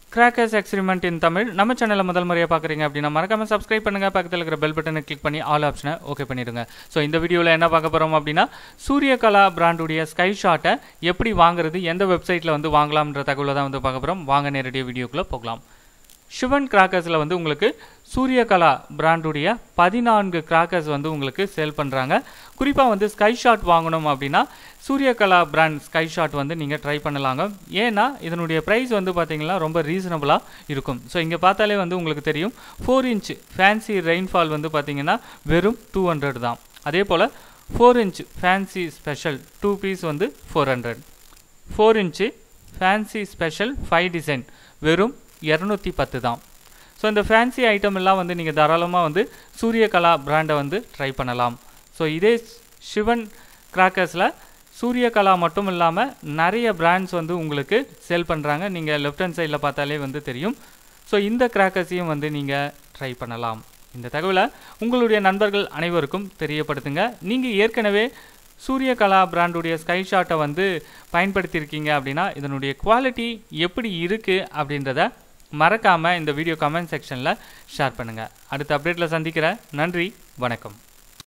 crackers experiment இன் தமிழ் நம்ம சேனலை முதல் முறையாக பார்க்குறீங்க அப்படின்னா மறக்காம சப்ஸ்கிரைப் பண்ணுங்க பக்கத்தில் இருக்கிற பெல் பட்டனை கிளிக் பண்ணி ஆல் ஆப்ஷனை ஓகே பண்ணிடுங்க ஸோ இந்த வீடியோவில் என்ன பார்க்க போகிறோம் அப்படின்னா சூரியகலா பிராண்டுடைய ஸ்கை ஷாட்டை எப்படி வாங்குறது எந்த வெப்சைட்டில் வந்து வாங்கலாம்ன்ற தகவலை தான் வந்து பார்க்க போகிறோம் வாங்க நேரடியாக வீடியோக்குள்ளே போகலாம் சிவன் கிராக்கர்ஸில் வந்து உங்களுக்கு சூரியகலா பிராண்டுடைய பதினான்கு கிராக்கர்ஸ் வந்து உங்களுக்கு சேல் பண்ணுறாங்க குறிப்பாக வந்து ஸ்கை ஷாட் வாங்கணும் அப்படின்னா சூரியகலா பிராண்ட் ஸ்கை ஷாட் வந்து நீங்கள் ட்ரை பண்ணலாங்க ஏன்னா இதனுடைய ப்ரைஸ் வந்து பார்த்தீங்கன்னா ரொம்ப ரீசனபுளாக இருக்கும் ஸோ இங்கே பார்த்தாலே வந்து உங்களுக்கு தெரியும் ஃபோர் இன்ச் ஃபேன்சி ரெயின்ஃபால் வந்து பார்த்தீங்கன்னா வெறும் டூ ஹண்ட்ரட் தான் அதே போல் four inch fancy special two piece வந்து four hundred four inch fancy special five design வெறும் இரநூத்தி பத்து தான் ஸோ இந்த ஃபேன்சி ஐட்டம் எல்லாம் வந்து நீங்கள் தாராளமாக வந்து சூரியகலா பிராண்டை வந்து ட்ரை பண்ணலாம் ஸோ இதே சிவன் கிராக்கர்ஸில் சூரியகலா மட்டும் இல்லாமல் நிறைய பிராண்ட்ஸ் வந்து உங்களுக்கு சேல் பண்ணுறாங்க நீங்கள் லெஃப்ட் ஹேண்ட் சைடில் பார்த்தாலே வந்து தெரியும் ஸோ இந்த கிராக்கர்ஸையும் வந்து நீங்கள் ட்ரை பண்ணலாம் இந்த தகவலை உங்களுடைய நண்பர்கள் அனைவருக்கும் தெரியப்படுத்துங்க நீங்கள் ஏற்கனவே சூரியகலா பிராண்டுடைய ஸ்கை ஷாட்டை வந்து பயன்படுத்தியிருக்கீங்க அப்படின்னா இதனுடைய குவாலிட்டி எப்படி இருக்குது அப்படின்றத மறக்காமல் இந்த வீடியோ கமெண்ட் செக்ஷனில் ஷேர் பண்ணுங்கள் அடுத்த அப்டேட்டில் சந்திக்கிறேன் நன்றி வணக்கம்